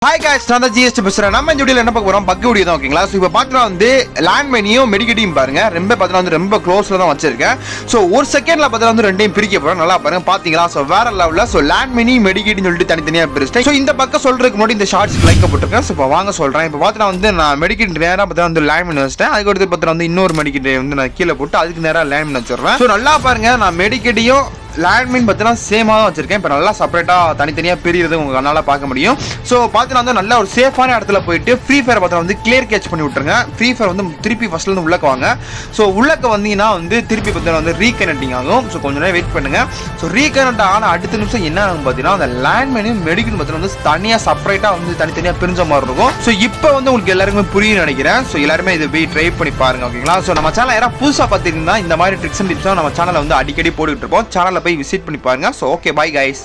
hi guys நான் தான் GST பேசுறேன் நம்ம இந்த வீடியோல என்ன பார்க்க போறோம் பக் வீடியோ தான் ஓகேங்களா ஸோ இப்போ பார்த்தீங்கன்னா வந்து லேண்ட் மெனியும் மெடிக்கெட்டையும் பாருங்க ரொம்ப பார்த்தீங்கன்னா வந்து ரொம்ப க்ளோஸ்ல தான் வச்சிருக்கேன் ஸோ ஒரு செகண்ட்ல பார்த்தீங்கன்னா வந்து ரெண்டையும் பிரிக்க போறோம் நல்லா பாருங்க பாத்தீங்களா ஸோ வேற லெவலில் ஸோ லேண்ட் மெனி மெடிக்கெட்னு சொல்லிட்டு தனித்தனியாக பிரிச்சிட்டேன் ஸோ இந்த பக்கம் சொல்றதுக்கு முன்னாடி இந்த ஷார்ட்ஸ் லைக் போட்டிருக்கேன் ஸோ இப்போ வாங்க சொல்றேன் இப்போ பார்த்தீங்கன்னா வந்து நான் மெடிக்கெட் நேராக பார்த்தீங்கன்னா வந்து லேண்ட் மெனி வச்சிட்டேன் அதுக்கு அடுத்து பார்த்தீங்கன்னா வந்து இன்னொரு மெடிக்கெட் வந்து நான் கீழே போட்டு அதுக்கு நேராக லேண்ட் மெனி வச்சிடுறேன் ஸோ நல்லா பாருங்க நான் மெடிக்கெட்டையும் லேண்ட்மைன் பார்த்தீங்கன்னா சேமாக தான் வச்சிருக்கேன் இப்போ நல்லா செப்பரேட்டாக தனித்தனியாக பிரிகிறது உங்களுக்கு கண்ணால் பார்க்க முடியும் ஸோ பார்த்தீங்கன்னா வந்து நல்ல ஒரு சேஃபான இடத்துல போயிட்டு ஃப்ரீ ஃபயர் பார்த்தா வந்து கிளியர் கேட்ச் பண்ணி விட்டுருங்க ஃப்ரீ ஃபயர் வந்து திருப்பி ஃபர்ஸ்ட்லேருந்து உள்ளக்க வாங்க ஸோ உள்ளக்க வந்தீங்கன்னா வந்து திருப்பி பார்த்தீங்கன்னா வந்து ரீகனெக்டிங் ஆகும் ஸோ கொஞ்ச நேரம் வெயிட் பண்ணுங்க ஸோ ரீகனெக்ட் ஆன அடுத்த நிமிஷம் என்ன ஆகும் பார்த்தீங்கன்னா அந்த லேண்ட்மைனும் மெடிக்கல் பார்த்தீங்கன்னா வந்து தனியாக செப்பரேட்டாக வந்து தனித்தனியாக பிரிஞ்ச மாதிரி இருக்கும் ஸோ இப்போ வந்து உங்களுக்கு எல்லாருக்குமே புரியும் நினைக்கிறேன் ஸோ எல்லாருமே இது போய் ட்ரை பண்ணி பாருங்க ஓகேங்களா ஸோ நம்ம சேனல் யாராவது புதுசாக பார்த்துருந்தா இந்த மாதிரி ட்ரிக்ஸ் அண்ட் டிப்ஸ் நம்ம சேனலில் வந்து அடிக்கடி போட்டுக்கிட்டு இருப்போம் சேனலில் போய் விசிட் பண்ணி பாருங்க ஸோ ஓகே பை கைஸ்